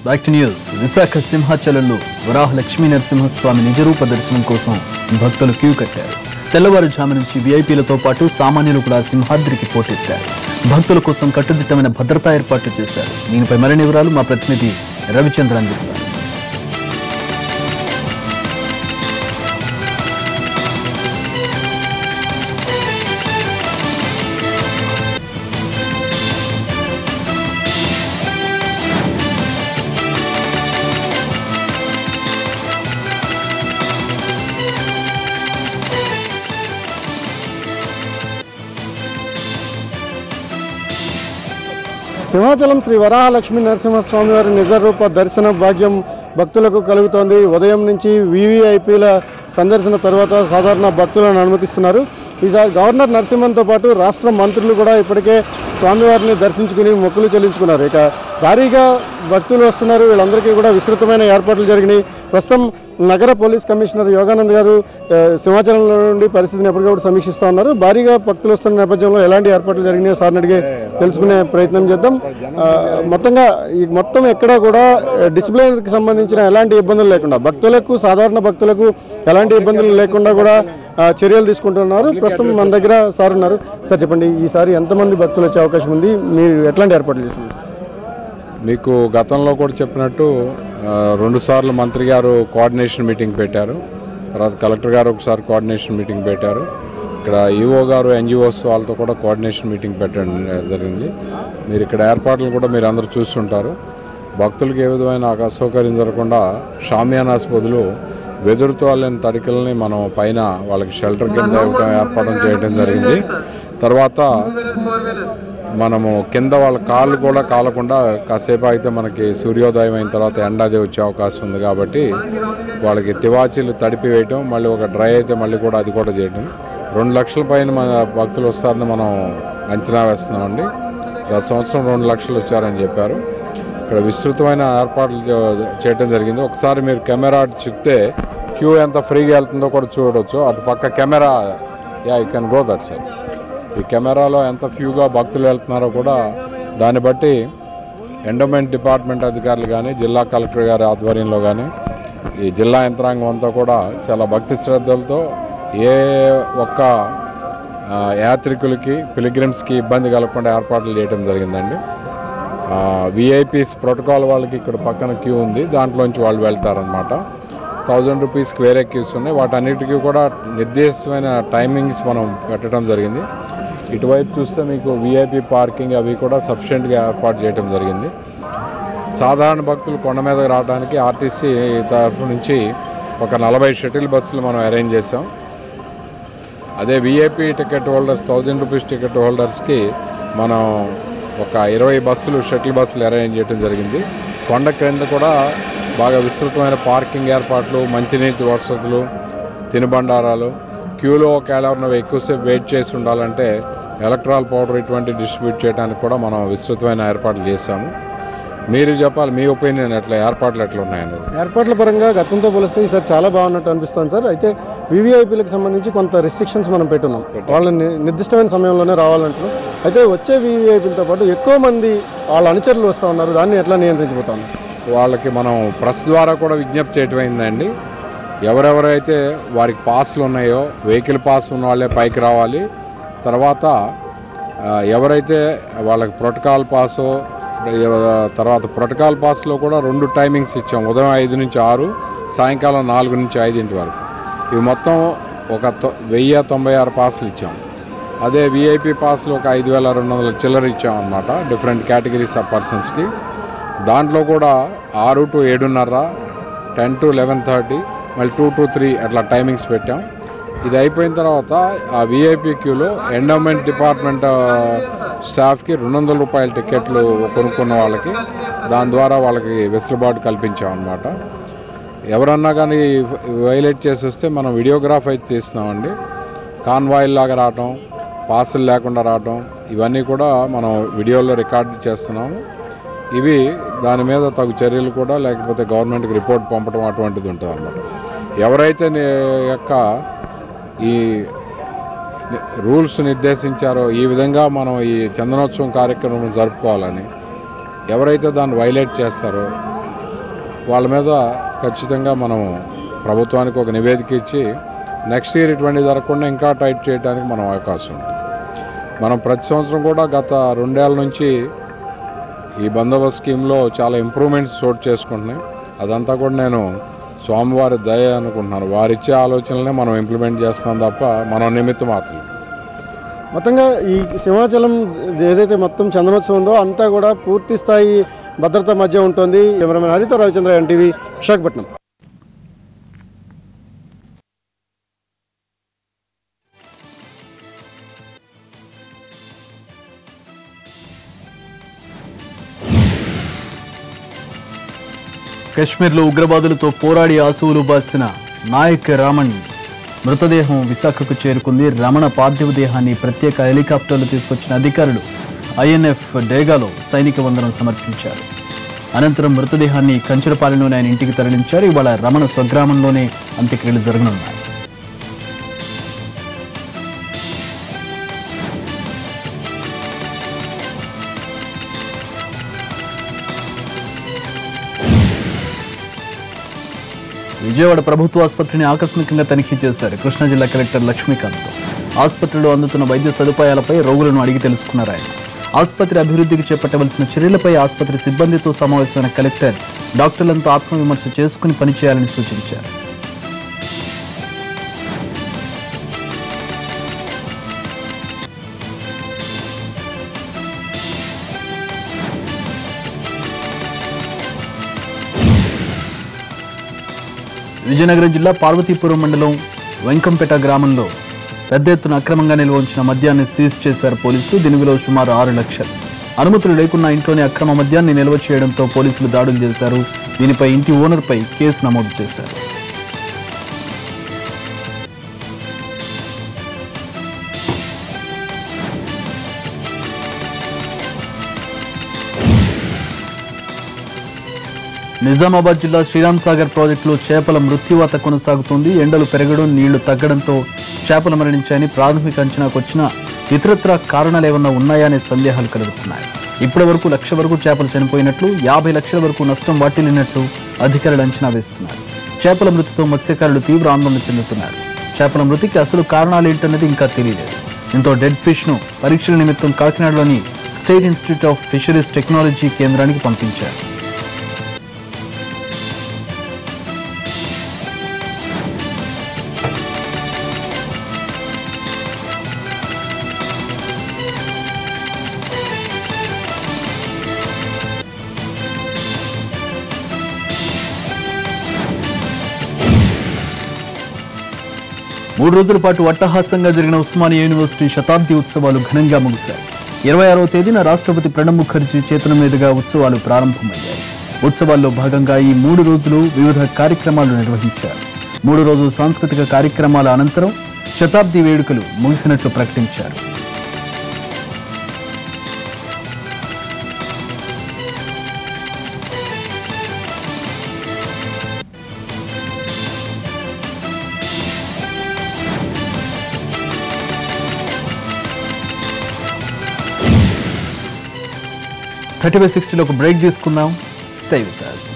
back to news Visakha సింహాచలంలో వరాహ లక్ష్మీ నరసింహస్వామి నిజరూప దర్శనం కోసం భక్తులు క్యూ కట్టారు తెల్లవారుజాము నుంచి వీఐపీలతో పాటు సామాన్యులు కూడా సింహాద్రికి పోటెత్తారు భక్తుల కోసం కట్టుదిట్టమైన భద్రతా ఏర్పాట్లు చేశారు దీనిపై మరిన్ని వివరాలు మా ప్రతినిధి రవిచంద్ర అందిస్తారు సింహాచలం శ్రీ వరాహలక్ష్మీ నరసింహస్వామి వారి నిజరూప దర్శన భాగ్యం భక్తులకు కలుగుతోంది ఉదయం నుంచి వివిఐపీల సందర్శన తర్వాత సాధారణ భక్తులను అనుమతిస్తున్నారు ఈసారి గవర్నర్ నరసింహన్తో పాటు రాష్ట్ర మంత్రులు కూడా ఇప్పటికే స్వామివారిని దర్శించుకుని మొక్కులు చెల్లించుకున్నారు ఇక భారీగా భక్తులు వస్తున్నారు వీళ్ళందరికీ కూడా విస్తృతమైన ఏర్పాట్లు జరిగినాయి ప్రస్తుతం నగర పోలీస్ కమిషనర్ యోగానంద్ గారు ఆ, సింహాచలంలో నుండి పరిస్థితిని ఎప్పటికప్పుడు సమీక్షిస్తూ ఉన్నారు భారీగా భక్తులు వస్తున్న నేపథ్యంలో ఎలాంటి ఏర్పాట్లు జరిగినాయో సార్ని అడిగే తెలుసుకునే ప్రయత్నం చేద్దాం ఆ, మొత్తంగా ఈ మొత్తం ఎక్కడా కూడా డిసిప్లిన్కి సంబంధించిన ఎలాంటి ఇబ్బందులు లేకుండా భక్తులకు సాధారణ భక్తులకు ఎలాంటి ఇబ్బందులు లేకుండా కూడా ఆ, చర్యలు తీసుకుంటున్నారు ప్రస్తుతం మన దగ్గర సార్ ఉన్నారు సార్ చెప్పండి ఈసారి ఎంతమంది భక్తులు వచ్చే అవకాశం ఉంది మీరు ఎట్లాంటి ఏర్పాట్లు చేస్తున్నారు మీకు గతంలో కూడా చెప్పినట్టు ఆ, రెండు సార్లు మంత్రి గారు కోఆర్డినేషన్ మీటింగ్ పెట్టారు తర్వాత కలెక్టర్ గారు ఒకసారి కోఆర్డినేషన్ మీటింగ్ పెట్టారు ఇక్కడ ఈఓ గారు ఎన్జిఓస్ వాళ్ళతో కూడా కోఆర్డినేషన్ మీటింగ్ పెట్టడం జరిగింది మీరు ఇక్కడ ఏర్పాట్లు కూడా మీరు అందరూ చూస్తుంటారు భక్తులకు ఏ విధమైన అసౌకర్యం జరగకుండా షామియానాస్ బదులు వెదురుతో వాళ్ళని తడికల్ని మనం పైన వాళ్ళకి షెల్టర్ కింద ఇవ్వడం ఏర్పాటు చేయడం జరిగింది తర్వాత మనము కింద వాళ్ళ కాళ్ళు కూడా కాలకుండా కాసేపు అయితే మనకి సూర్యోదయం అయిన తర్వాత ఎండ అది వచ్చే అవకాశం ఉంది కాబట్టి వాళ్ళకి తివాచీలు తడిపి వేయటం మళ్ళీ ఒక డ్రై అయితే మళ్ళీ కూడా అది కూడా చేయడం రెండు లక్షల పైన మన భక్తులు వస్తారని మనం అంచనా వేస్తున్నామండి గత సంవత్సరం రెండు లక్షలు వచ్చారని చెప్పారు ఇక్కడ విస్తృతమైన ఏర్పాట్లు చే- చేయడం జరిగింది ఒకసారి మీరు కెమెరా అటు చెప్తే క్యూ ఎంత ఫ్రీగా వెళ్తుందో కూడా చూడవచ్చు అటు పక్క camera yeah you can go that side ఈ కెమెరాలో ఎంత ఫ్యూగా భక్తులు వెళ్తున్నారో కూడా దాన్ని బట్టి ఎండోమెంట్ డిపార్ట్మెంట్ అధికారులు కానీ జిల్లా కలెక్టర్ గారి ఆధ్వర్యంలో కానీ ఈ జిల్లా యంత్రాంగం అంతా కూడా చాలా భక్తి శ్రద్ధలతో ఏ ఒక్క ఆ, యాత్రికులకి పిలిగ్రిమ్స్కి ఇబ్బంది కలగకుండా ఏర్పాట్లు చేయడం జరిగిందండి విఐపీస్ ప్రోటోకాల్ వాళ్ళకి ఇక్కడ పక్కన క్యూ ఉంది దాంట్లోంచి వాళ్ళు వెళ్తారనమాట థౌజండ్ రూపీస్కి వేరే క్యూస్ ఉన్నాయి వాటన్నిటికీ కూడా నిర్దేశితమైన టైమింగ్స్ మనం పెట్టడం జరిగింది ఇటువైపు చూస్తే మీకు విఐపి పార్కింగ్ అవి కూడా సఫిషియెంట్గా ఏర్పాటు చేయడం జరిగింది సాధారణ భక్తులు కొండ మీద రావడానికి ఆర్టీసీ తరఫు నుంచి ఒక నలభై షటిల్ బస్సులు మనం అరేంజ్ చేసాం అదే VIP ticket holders thousand rupees ticket హోల్డర్స్కి మనం ఒక ఇరవై బస్సులు షటిల్ బస్సులు అరేంజ్ చేయడం జరిగింది కొండ క్రింద కూడా బాగా విస్తృతమైన పార్కింగ్ ఏర్పాట్లు మంచినీటి వసతులు తినుబండారాలు క్యూలో ఒకవేళ ఎవరైనా ఎక్కువసేపు వెయిట్ చేసి ఉండాలంటే ఎలక్ట్రాల్ పౌడర్ ఇటువంటి డిస్ట్రిబ్యూట్ చేయడానికి కూడా మనం విస్తృతమైన ఏర్పాట్లు చేశాము మీరు చెప్పాలి మీ ఒపీనియన్ ఎట్లా ఏర్పాట్లు ఎట్లా ఉన్నాయనేది ఏర్పాట్ల పరంగా గతంతో పోలిస్తే ఈసారి చాలా బాగున్నట్టు అనిపిస్తుంది సార్ అయితే వివిఐపీలకు సంబంధించి కొంత రెస్ట్రిక్షన్స్ మనం పెట్టున్నాం వాళ్ళ ని- నిర్దిష్టమైన సమయంలోనే రావాలంటున్నాం అయితే వచ్చే వివిఐపీలతో పాటు ఎక్కువ మంది వాళ్ళ అనుచరులు వస్తూ ఉన్నారు దాన్ని ఎట్లా నియంత్రించబోతా ఉన్నారు వాళ్ళకి మనం ప్రెస్ ద్వారా కూడా విజ్ఞప్తి చేయటం అయిందండి ఎవరెవరైతే వారికి పాస్లు ఉన్నాయో వెహికల్ పాస్ ఉన్న వాళ్ళే పైకి రావాలి తర్వాత ఆ, ఎవరైతే వాళ్ళకి ప్రోటోకాల్ పాసు తర్వాత ప్రోటోకాల్ పాస్లో కూడా రెండు టైమింగ్స్ ఇచ్చాం ఉదయం ఐదు నుంచి ఆరు సాయంకాలం నాలుగు నుంచి ఐదింటి వరకు ఇవి మొత్తం ఒక తొ- వెయ్యి తొంభై ఆరు పాస్లు ఇచ్చాం అదే విఐపి పాస్లు ఒక ఐదు వేల రెండు వందల చిల్లర ఇచ్చాం అనమాట డిఫరెంట్ కేటగిరీస్ ఆఫ్ పర్సన్స్కి దాంట్లో కూడా ఆరు టు ఏడున్నర టెన్ టు లెవెన్ థర్టీ మళ్ళీ టూ టు త్రీ అట్లా టైమింగ్స్ పెట్టాం ఇది అయిపోయిన తర్వాత ఆ విఐపి క్యూలో ఎండోమెంట్ డిపార్ట్మెంట్ ఆ, స్టాఫ్కి రెండు వందల రూపాయల టికెట్లు కొనుక్కున్న వాళ్ళకి దాని ద్వారా వాళ్ళకి వెసులుబాటు కల్పించాం అనమాట ఎవరన్నా కానీ వైలేట్ చేసి వస్తే మనం వీడియోగ్రాఫ్ అయితే తీస్తున్నామండి కాన్వాయిల్ లాగా రావటం పాసులు లేకుండా రావటం ఇవన్నీ కూడా మనం వీడియోలో రికార్డ్ చేస్తున్నాము ఇవి దాని మీద తగు చర్యలు కూడా లేకపోతే గవర్నమెంట్కి రిపోర్ట్ పంపడం అటువంటిది ఉంటుంది అనమాట ఎవరైతే ని- యొక్క ఈ ని- రూల్స్ నిర్దేశించారో ఈ విధంగా మనం ఈ చందనోత్సవం కార్యక్రమం జరుపుకోవాలని ఎవరైతే దాన్ని వైలేట్ చేస్తారో వాళ్ళ మీద ఖచ్చితంగా మనం ప్రభుత్వానికి ఒక నివేదిక ఇచ్చి నెక్స్ట్ ఇయర్ ఇటువంటి జరగకుండా ఇంకా టైట్ చేయడానికి మనం అవకాశం ఉంది మనం ప్రతి సంవత్సరం కూడా గత రెండేళ్ల నుంచి ఈ బందోబస్తు స్కీమ్లో చాలా ఇంప్రూవ్మెంట్స్ చోటు చేసుకుంటున్నాయి అదంతా కూడా నేను స్వామివారి దయ అనుకుంటున్నాను వారిచ్చే ఆలోచనలనే మనం ఇంప్లిమెంట్ చేస్తున్నాం తప్ప మనం నిమిత్త మాత్రం మొత్తంగా ఈ సింహాచలం ఏదైతే మొత్తం చందనోత్సవం ఉందో అంతా కూడా పూర్తి స్థాయి భద్రత మధ్య ఉంటుంది కెమెరామెన్ హరితో రవిచంద్ర ఎన్టీవీ విశాఖపట్నం కశ్మీర్లో ఉగ్రవాదులతో పోరాడి ఆసువులు బాసిన నాయక్ రామణ్ మృతదేహం విశాఖకు చేరుకుంది రమణ పార్థివ దేహాన్ని ప్రత్యేక హెలికాప్టర్లు తీసుకొచ్చిన అధికారులు ఐఎన్ఎఫ్ డేగాలో సైనిక వందనం సమర్పించారు అనంతరం మృతదేహాన్ని కంచరపాలెంలోని ఆయన ఇంటికి తరలించారు ఇవాళ రమణ స్వగ్రామంలోనే అంత్యక్రియలు జరగనున్నాయి విజయవాడ ప్రభుత్వ ఆసుపత్రిని ఆకస్మికంగా తనిఖీ చేశారు కృష్ణా జిల్లా కలెక్టర్ లక్ష్మీకాంత్ ఆసుపత్రిలో అందుతున్న వైద్య సదుపాయాలపై రోగులను అడిగి తెలుసుకున్నారు ఆయన ఆసుపత్రి అభివృద్ధికి చేపట్టవలసిన చర్యలపై ఆసుపత్రి సిబ్బందితో సమావేశమైన కలెక్టర్ డాక్టర్లంతా ఆత్మవిమర్శ చేసుకుని పనిచేయాలని సూచించారు విజయనగరం జిల్లా పార్వతీపురం మండలం వెంకంపేట గ్రామంలో పెద్ద ఎత్తున అక్రమంగా నిల్వ ఉంచిన మద్యాన్ని సీజ్ చేశారు పోలీసులు దీని విలువ సుమారు ఆరు లక్షలు అనుమతులు లేకున్నా ఇంట్లోనే అక్రమ మద్యాన్ని నిల్వ చేయడంతో పోలీసులు దాడులు చేశారు దీనిపై ఇంటి ఓనర్పై కేసు నమోదు చేశారు నిజామాబాద్ జిల్లా శ్రీరామ్ సాగర్ ప్రాజెక్టులో చేపల మృత్యువాత కొనసాగుతోంది ఎండలు పెరగడం నీళ్లు తగ్గడంతో చేపలు మరణించాయని ప్రాథమిక అంచనాకు వచ్చిన ఇతరత్ర కారణాలు ఏమన్నా ఉన్నాయా అనే సందేహాలు కలుగుతున్నాయి ఇప్పటి వరకు లక్ష వరకు చేపలు చనిపోయినట్లు యాభై లక్షల వరకు నష్టం వాటిల్లినట్లు అధికారులు అంచనా వేస్తున్నారు చేపల మృతితో మత్స్యకారులు తీవ్ర ఆందోళన చెందుతున్నారు చేపల మృతికి అసలు కారణాలు ఏంటన్నది ఇంకా తెలియలేదు దీంతో డెడ్ ఫిష్ ను పరీక్షల నిమిత్తం కాకినాడలోని state institute of fisheries technology కేంద్రానికి పంపించారు మూడు రోజుల పాటు అట్టహాసంగా జరిగిన ఉస్మానియా యూనివర్సిటీ శతాబ్ది ఉత్సవాలు ఘనంగా ముగిశాయి ఇరవై ఆరవ తేదీన రాష్ట్రపతి ప్రణబ్ ముఖర్జీ చేతుల మీదుగా ఉత్సవాలు ప్రారంభమయ్యాయి ఉత్సవాల్లో భాగంగా ఈ మూడు రోజులు వివిధ కార్యక్రమాలు నిర్వహించారు మూడు రోజుల సాంస్కృతిక కార్యక్రమాల అనంతరం శతాబ్ది వేడుకలు ముగిసినట్లు ప్రకటించారు థర్టీ బై సిక్స్టీలో ఒక బ్రేక్ తీసుకుందాం స్టే విత్ us